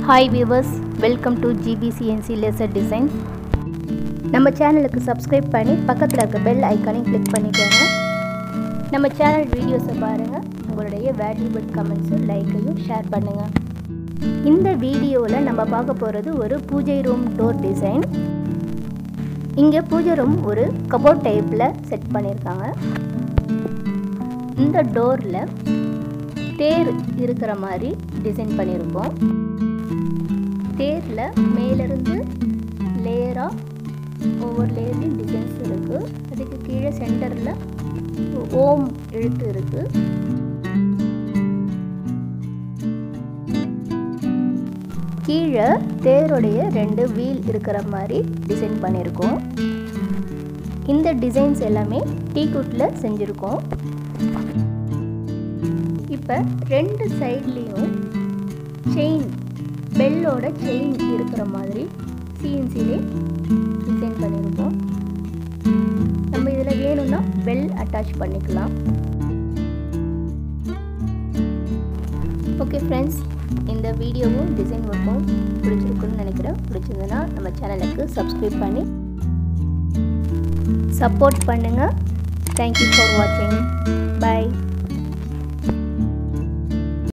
hi viewers welcome to GPCNC laser design நம்ம சேனலுக்கு subscribe பண்ணி பக்கத்தில் இருக்க பெல் ஐக்கானையும் கிளிக் பண்ணிக்கோங்க நம்ம சேனல் வீடியோஸை பாருங்கள் உங்களுடைய வேல்யூபிள் கமெண்ட்ஸும் லைக்கையும் ஷேர் பண்ணுங்கள் இந்த வீடியோவில் நம்ம பார்க்க போகிறது ஒரு பூஜை ரூம் டோர் டிசைன் இங்கே பூஜை ரூம் ஒரு கபோர்ட் டைப்பில் செட் பண்ணியிருக்காங்க இந்த டோரில் தேர் இருக்கிற மாதிரி டிசைன் பண்ணியிருக்கோம் தேரில் மேலேருந்து லேயராக ஒவ்வொரு லேயர்லையும் டிசைன்ஸ் இருக்குது அதுக்கு கீழே சென்டரில் ஓம் எழுத்து இருக்குது கீழே தேருடைய ரெண்டு வீல் இருக்கிற மாதிரி டிசைன் பண்ணியிருக்கோம் இந்த டிசைன்ஸ் எல்லாமே டீக்குட்டில் செஞ்சுருக்கோம் இப்போ ரெண்டு சைட்லேயும் செயின் பெல்லோட செயின் இருக்கிற மாதிரி சிஎன்சிலே டிசைன் பண்ணியிருக்கோம் நம்ம இதில் வேணும்னா பெல் அட்டாச் பண்ணிக்கலாம் ஓகே ஃப்ரெண்ட்ஸ் இந்த வீடியோவும் டிசைன் ஒர்க்கும் பிடிச்சிருக்குன்னு நினைக்கிறேன் பிடிச்சிருந்ததுன்னா நம்ம சேனலுக்கு சப்ஸ்கிரைப் பண்ணி சப்போர்ட் பண்ணுங்கள் தேங்க்யூ ஃபார் வாட்சிங்